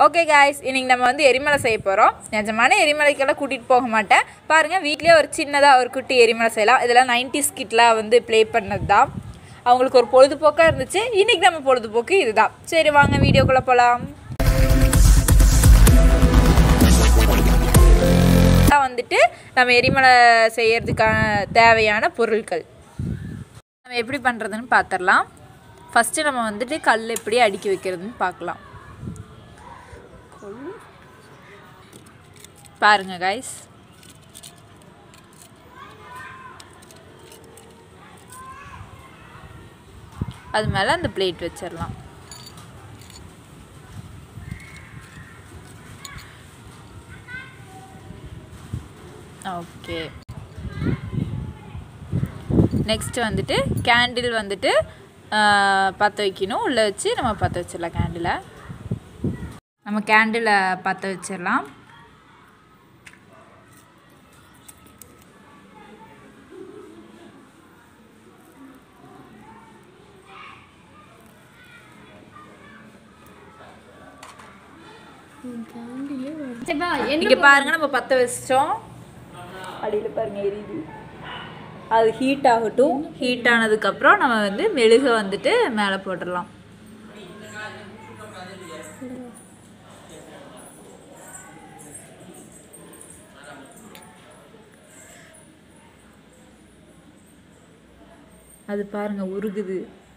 okay guys இன்னைக்கு நம்ம வந்து எரிமலை செய்ய போகிறோம் நிஜமான எரிமலைக்கெல்லாம் கூட்டிகிட்டு போக மாட்டேன் பாருங்கள் வீட்லேயே ஒரு சின்னதாக ஒரு குட்டி எரிமலை செய்யலாம் இதெல்லாம் நைன்டிஸ் கிட்லாம் வந்து ப்ளே பண்ணது தான் அவங்களுக்கு ஒரு பொழுதுபோக்காக இருந்துச்சு இன்னைக்கு நம்ம பொழுதுபோக்கு இதுதான் சரி வாங்க வீடியோக்குள்ளே போகலாம் வந்துட்டு நம்ம எரிமலை செய்யறதுக்கான தேவையான பொருட்கள் நம்ம எப்படி பண்ணுறதுன்னு பார்த்துடலாம் ஃபஸ்ட்டு நம்ம வந்துட்டு கல் எப்படி அடுக்கி வைக்கிறதுன்னு பார்க்கலாம் பாருங்க கைஸ் அது மேலே அந்த பிளேட் வச்சிடலாம் ஓகே நெக்ஸ்ட் வந்துட்டு கேண்டில் வந்துட்டு பற்ற வைக்கணும் உள்ளே வச்சு நம்ம பற்ற வச்சிடலாம் கேண்டிலை நம்ம கேண்டிலை பற்ற வச்சிடலாம் சரிப்பா என்ன இங்கே பாருங்க நம்ம பற்ற வச்சிட்டோம் அடியில் பாருங்க எரியுது அது ஹீட் ஆகட்டும் ஹீட் ஆனதுக்கப்புறம் நம்ம வந்து மெழுகை வந்துட்டு மேலே போட்டுடலாம் அது பாருங்க உருகுது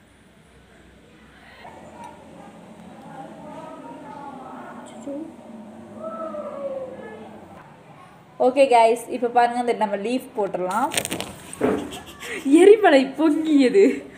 ஓகே கைஸ் இப்போ பாருங்க இந்த நம்ம லீஃப் போட்டுடலாம் எரிமலை பொங்கியது